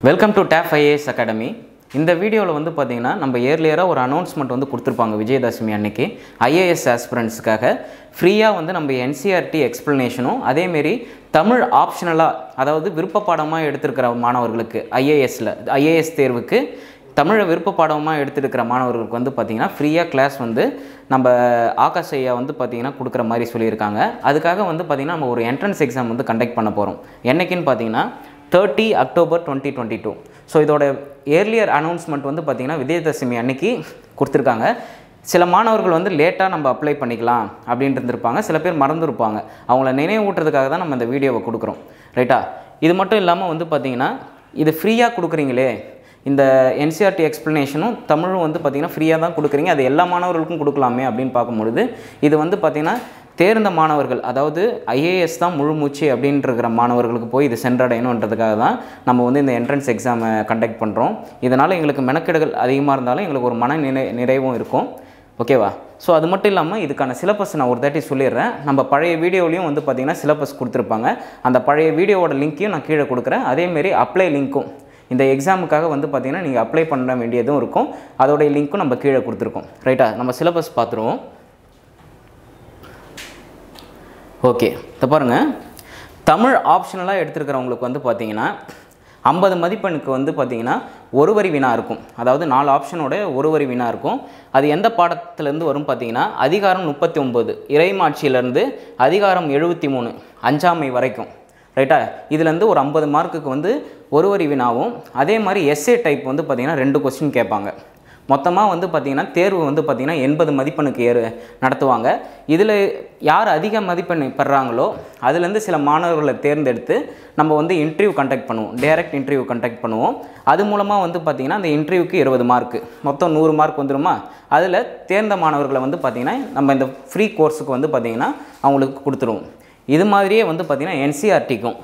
welcome to டேப் IAS academy இந்த வீடியோவில் வந்து பார்த்தீங்கன்னா நம்ம இயர்லியராக ஒரு அனௌன்ஸ்மெண்ட் வந்து கொடுத்துருப்பாங்க விஜயதசமி அன்னைக்கு ஐஏஎஸ் ஆஸ்பிரண்ட்ஸுக்காக ஃப்ரீயாக வந்து நம்ம என்சிஆர்டி எக்ஸ்ப்ளனேஷனும் அதேமாரி தமிழ் ஆப்ஷனலாக அதாவது விருப்ப பாடமாக எடுத்திருக்கிற மாணவர்களுக்கு ஐஏஎஸில் ஐஏஎஸ் தேர்வுக்கு தமிழை விருப்ப பாடமாக எடுத்துருக்கிற மாணவர்களுக்கு வந்து பார்த்திங்கன்னா ஃப்ரீயாக கிளாஸ் வந்து நம்ம ஆகாஷ் ஐயா வந்து பார்த்திங்கன்னா கொடுக்குற மாதிரி சொல்லியிருக்காங்க அதுக்காக வந்து பார்த்திங்கன்னா நம்ம ஒரு என்ட்ரன்ஸ் எக்ஸாம் வந்து கண்டக்ட் பண்ண போகிறோம் என்னைக்குன்னு பார்த்தீங்கன்னா thirty October twenty twenty two so இதோட ஏர்லியர் அனௌன்ஸ்மெண்ட் வந்து பார்த்திங்கன்னா விஜயதசமி அன்னைக்கு கொடுத்துருக்காங்க சில மாணவர்கள் வந்து லேட்டாக நம்ம அப்ளை பண்ணிக்கலாம் அப்படின்ட்டு இருந்திருப்பாங்க சில பேர் மறந்துருப்பாங்க அவங்கள நினைவூட்டுறதுக்காக தான் நம்ம இந்த வீடியோவை கொடுக்குறோம் ரைட்டா இது மட்டும் இல்லாமல் வந்து பார்த்திங்கன்னா இது ஃப்ரீயாக கொடுக்குறீங்களே இந்த என்சிஆர்டி எக்ஸ்ப்ளனேஷனும் தமிழும் வந்து பார்த்திங்கன்னா ஃப்ரீயாக தான் கொடுக்குறீங்க அது எல்லா மாணவர்களுக்கும் கொடுக்கலாமே அப்படின்னு பார்க்கும்பொழுது இது வந்து பார்த்திங்கன்னா தேர்ந்த மாணவர்கள் அதாவது ஐஏஎஸ் தான் முழு மூச்சு அப்படின்ட்டு இருக்கிற மாணவர்களுக்கு போய் இது சென்றடையணுன்றதுக்காக தான் நம்ம வந்து இந்த என்ட்ரன்ஸ் எக்ஸாமை கண்டக்ட் பண்ணுறோம் இதனால் எங்களுக்கு மெனக்கெடுகள் அதிகமாக இருந்தாலும் எங்களுக்கு ஒரு மன நிறை நிறைவும் இருக்கும் ஓகேவா ஸோ அது மட்டும் இல்லாமல் இதுக்கான சிலபஸ் நான் ஒரு தாட்டி சொல்லிடுறேன் நம்ம பழைய வீடியோலையும் வந்து பார்த்திங்கன்னா சிலபஸ் கொடுத்துருப்பாங்க அந்த பழைய வீடியோவோட லிங்க்கையும் நான் கீழே கொடுக்குறேன் அதேமாரி அப்ளை லிங்க்கும் இந்த எக்ஸாமுக்காக வந்து பார்த்திங்கன்னா நீங்கள் அப்ளை பண்ண வேண்டியதும் இருக்கும் அதோடைய லிங்க்கும் நம்ம கீழே கொடுத்துருக்கோம் ரைட்டா நம்ம சிலபஸ் பார்த்துருவோம் ஓகே இதை பாருங்கள் தமிழ் ஆப்ஷனலாக எடுத்துருக்கிறவங்களுக்கு வந்து பார்த்தீங்கன்னா ஐம்பது மதிப்பெண்ணுக்கு வந்து பார்த்தீங்கன்னா ஒரு வரி வினா இருக்கும் அதாவது நாலு ஆப்ஷனோட ஒரு வரி வினா இருக்கும் அது எந்த பாடத்துலேருந்து வரும் பார்த்தீங்கன்னா அதிகாரம் முப்பத்தி ஒம்பது இறைமாட்சியிலேருந்து அதிகாரம் எழுபத்தி மூணு அஞ்சாமை வரைக்கும் ரைட்டா இதுலேருந்து ஒரு ஐம்பது மார்க்குக்கு வந்து ஒரு வரி வினாவும் அதே மாதிரி எஸ்ஏ டைப் வந்து பார்த்திங்கன்னா ரெண்டு கொஸ்டின் கேட்பாங்க மொத்தமாக வந்து பார்த்திங்கன்னா தேர்வு வந்து பார்த்திங்கன்னா எண்பது மதிப்பெண்ணுக்கு ஏறு நடத்துவாங்க இதில் யார் அதிக மதிப்பெண் பெறாங்களோ அதுலேருந்து சில மாணவர்களை தேர்ந்தெடுத்து நம்ம வந்து இன்டர்வியூ கண்டக்ட் பண்ணுவோம் டைரக்ட் இன்டர்வியூ கண்டக்ட் பண்ணுவோம் அது மூலமாக வந்து பார்த்திங்கன்னா அந்த இன்டர்வியூக்கு இருபது மார்க்கு மொத்தம் நூறு மார்க் வந்துருமா அதில் தேர்ந்த மாணவர்களை வந்து பார்த்திங்கன்னா நம்ம இந்த ஃப்ரீ கோர்ஸுக்கு வந்து பார்த்திங்கன்னா அவங்களுக்கு கொடுத்துருவோம் இது மாதிரியே வந்து பார்த்திங்கன்னா என்சிஆர்டிக்கும்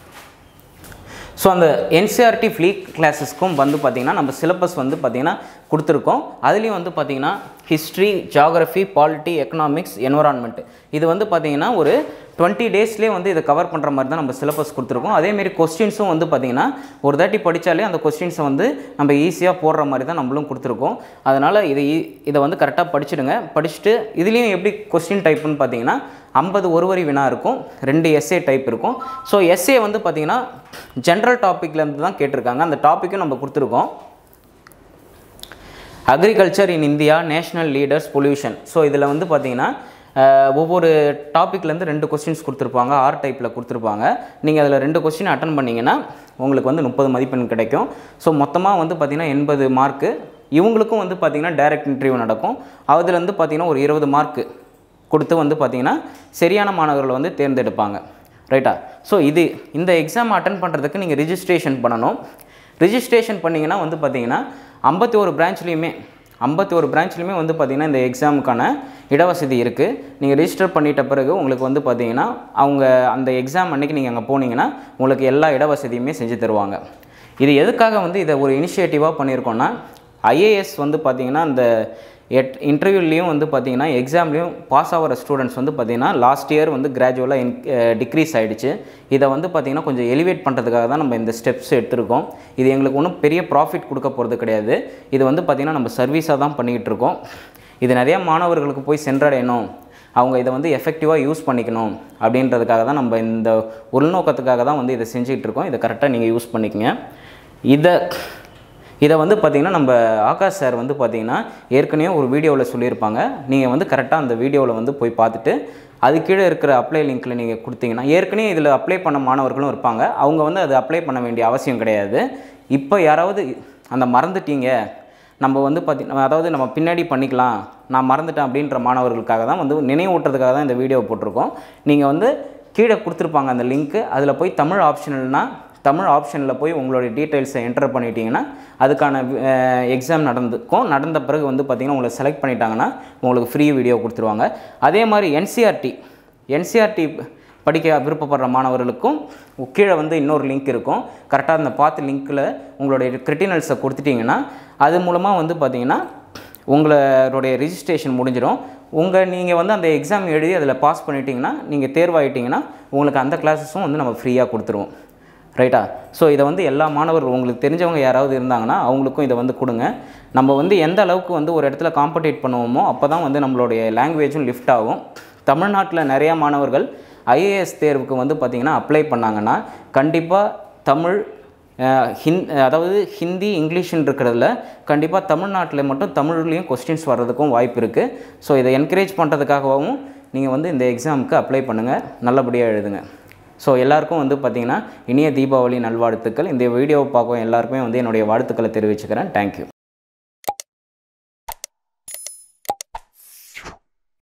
ஸோ அந்த என்சிஆர்டி ஃப்ளீ கிளாஸஸ்க்கும் வந்து பார்த்திங்கன்னா நம்ம சிலபஸ் வந்து பார்த்திங்கன்னா கொடுத்துருக்கோம் அதுலேயும் வந்து பார்த்திங்கன்னா history geography polity economics environment இது வந்து பார்த்திங்கன்னா ஒரு டுவெண்ட்டி டேஸ்லேயே வந்து இதை கவர் பண்ணுற மாதிரி தான் நம்ம சிலபஸ் கொடுத்துருக்கோம் அதேமாரி கொஸ்டின்ஸும் வந்து பார்த்திங்கன்னா ஒரு தாட்டி படித்தாலே அந்த கொஸ்டின்ஸை வந்து நம்ம ஈஸியாக போடுற மாதிரி தான் நம்மளும் கொடுத்துருக்கோம் அதனால் இதை ஈ- இதை வந்து கரெக்டாக படிச்சிடுங்க படிச்சுட்டு இதுலேயும் எப்படி கொஸ்டின் டைப்புன்னு பார்த்தீங்கன்னா ஐம்பது ஒரு வரி வினா இருக்கும் ரெண்டு எஸ்ஏ டைப் இருக்கும் ஸோ எஸ்ஏ வந்து பார்த்திங்கன்னா ஜென்ரல் டாப்பிக்லேருந்து தான் கேட்டிருக்காங்க அந்த டாப்பிக்கும் நம்ம கொடுத்துருக்கோம் agriculture in India national leaders pollution so இதில் வந்து பார்த்தீங்கன்னா அஹ், ஒவ்வொரு டாப்பிக்லேருந்து ரெண்டு கொஸ்டின்ஸ் கொடுத்துருப்பாங்க ஆர் டைப்பில் கொடுத்துருப்பாங்க நீங்கள் அதில் ரெண்டு கொஸ்டின் அட்டன் பண்ணிங்கன்னா உங்களுக்கு வந்து முப்பது மதிப்பெண் கிடைக்கும் ஸோ மொத்தமாக வந்து பார்த்திங்கன்னா எண்பது மார்க்கு இவங்களுக்கும் வந்து பார்த்திங்கன்னா டைரக்ட் இன்டர்வியூ நடக்கும் அதில் வந்து பார்த்திங்கன்னா ஒரு இருபது மார்க்கு கொடுத்து வந்து பார்த்திங்கன்னா சரியான மாணவர்களை வந்து தேர்ந்தெடுப்பாங்க ரைட்டா ஸோ இது இந்த எக்ஸாம் அட்டன் பண்ணுறதுக்கு நீங்கள் ரிஜிஸ்ட்ரேஷன் பண்ணணும் ரிஜிஸ்ட்ரேஷன் பண்ணிங்கன்னா வந்து பார்த்தீங்கன்னா ஐம்பத்தி ஒரு பிரான்ச்லேயுமே ஐம்பத்தி ஒரு பிரான்ச்லேயுமே வந்து பார்த்திங்கன்னா இந்த எக்ஸாமுக்கான இடவசதி இருக்குது நீங்கள் ரிஜிஸ்டர் பண்ணிட்ட பிறகு உங்களுக்கு வந்து பார்த்தீங்கன்னா அவங்க அந்த எக்ஸாம் அன்னைக்கு நீங்கள் அங்கே போனீங்கன்னா உங்களுக்கு எல்லா இடவசதியுமே செஞ்சு தருவாங்க இது எதுக்காக வந்து இதை ஒரு இனிஷியேட்டிவாக பண்ணியிருக்கோன்னா ஐஏஎஸ் வந்து பார்த்திங்கன்னா அந்த எட் இன்டர்வியூலேயும் வந்து பார்த்தீங்கன்னா எக்ஸாம்லேயும் பாஸ் ஆகிற ஸ்டூடெண்ட்ஸ் வந்து பார்த்தீங்கன்னா லாஸ்ட் இயர் வந்து கிராஜுவலாக இன் டிக்ரீஸ் ஆகிடுச்சு இதை வந்து பார்த்திங்கன்னா கொஞ்சம் எலிவேட் பண்ணுறதுக்காக தான் நம்ம இந்த ஸ்டெப்ஸ் எடுத்திருக்கோம் இது எங்களுக்கு ஒன்றும் பெரிய ப்ராஃபிட் கொடுக்க போகிறது கிடையாது இது வந்து பார்த்திங்கன்னா நம்ம சர்வீஸாக தான் பண்ணிக்கிட்டு இருக்கோம் இது நிறையா மாணவர்களுக்கு போய் சென்றடையணும் அவங்க இதை வந்து எஃபெக்டிவாக யூஸ் பண்ணிக்கணும் அப்படின்றதுக்காக தான் நம்ம இந்த உள்நோக்கத்துக்காக தான் வந்து இதை செஞ்சுக்கிட்டு இருக்கோம் இதை கரெக்டாக நீங்கள் யூஸ் பண்ணிக்கங்க இதை இதை வந்து பார்த்திங்கன்னா நம்ம ஆகாஷ் சார் வந்து பார்த்திங்கன்னா ஏற்கனவே ஒரு வீடியோவில் சொல்லியிருப்பாங்க நீங்கள் வந்து கரெக்டாக அந்த வீடியோவில் வந்து போய் பார்த்துட்டு அது கீழே இருக்கிற அப்ளை லிங்க்கில் நீங்கள் கொடுத்தீங்கன்னா ஏற்கனவே இதில் அப்ளை பண்ண மாணவர்களும் இருப்பாங்க அவங்க வந்து அது அப்ளை பண்ண வேண்டிய அவசியம் கிடையாது இப்போ யாராவது அந்த மறந்துட்டீங்க நம்ம வந்து பார்த்தி அதாவது நம்ம பின்னாடி பண்ணிக்கலாம் நான் மறந்துட்டேன் அப்படின்ற மாணவர்களுக்காக தான் வந்து நினைவூட்டுறதுக்காக தான் இந்த வீடியோ போட்டிருக்கோம் நீங்கள் வந்து கீழே கொடுத்துருப்பாங்க அந்த லிங்க்கு அதில் போய் தமிழ் ஆப்ஷனல்னா தமிழ் ஆப்ஷனில் போய் உங்களுடைய டீட்டெயில்ஸை என்டர் பண்ணிட்டீங்கன்னா அதுக்கான எக்ஸாம் நடந்துக்கும் நடந்த பிறகு வந்து பார்த்திங்கன்னா உங்களை செலக்ட் பண்ணிட்டாங்கன்னா உங்களுக்கு ஃப்ரீ வீடியோ கொடுத்துருவாங்க அதே மாதிரி என்சிஆர்டி என்சிஆர்டி படிக்க விருப்பப்படுற மாணவர்களுக்கும் கீழே வந்து இன்னொரு லிங்க் இருக்கும் கரெக்டாக அந்த பார்த்து லிங்க்கில் உங்களுடைய கிரிட்டினல்ஸை கொடுத்துட்டிங்கன்னா அது மூலமாக வந்து பார்த்திங்கன்னா உங்களுடைய ரிஜிஸ்ட்ரேஷன் முடிஞ்சிடும் உங்கள் நீங்கள் வந்து அந்த எக்ஸாம் எழுதி அதில் பாஸ் பண்ணிட்டீங்கன்னா நீங்கள் தேர்வாயிட்டீங்கன்னா உங்களுக்கு அந்த கிளாஸஸும் வந்து நம்ம ஃப்ரீயாக கொடுத்துருவோம் ரைட்டா ஸோ இதை வந்து எல்லா மாணவர்கள் உங்களுக்கு தெரிஞ்சவங்க யாராவது இருந்தாங்கன்னா அவங்களுக்கும் இதை வந்து கொடுங்க நம்ம வந்து எந்த அளவுக்கு வந்து ஒரு இடத்துல காம்படேட் பண்ணுவோமோ அப்போ தான் வந்து நம்மளுடைய லாங்குவேஜும் லிஃப்ட் ஆகும் தமிழ்நாட்டில் நிறையா மாணவர்கள் ஐஏஎஸ் தேர்வுக்கு வந்து பார்த்திங்கன்னா அப்ளை பண்ணாங்கன்னா கண்டிப்பாக தமிழ் அஹ், ஹிந் அதாவது ஹிந்தி இங்கிலீஷ்னு இருக்கிறதுல கண்டிப்பாக தமிழ்நாட்டில் மட்டும் தமிழ்லேயும் கொஸ்டின்ஸ் வர்றதுக்கும் வாய்ப்பு இருக்குது ஸோ இதை என்கரேஜ் பண்ணுறதுக்காகவும் நீங்கள் வந்து இந்த எக்ஸாமுக்கு அப்ளை பண்ணுங்கள் நல்லபடியாக எழுதுங்க ஸோ எல்லாருக்கும் வந்து பார்த்திங்கன்னா இனிய தீபாவளி நல்வாழ்த்துக்கள் இந்த வீடியோவை பார்க்கும் எல்லாருக்குமே வந்து என்னுடைய வாழ்த்துக்களை தெரிவிச்சுக்கிறேன் தேங்க்யூ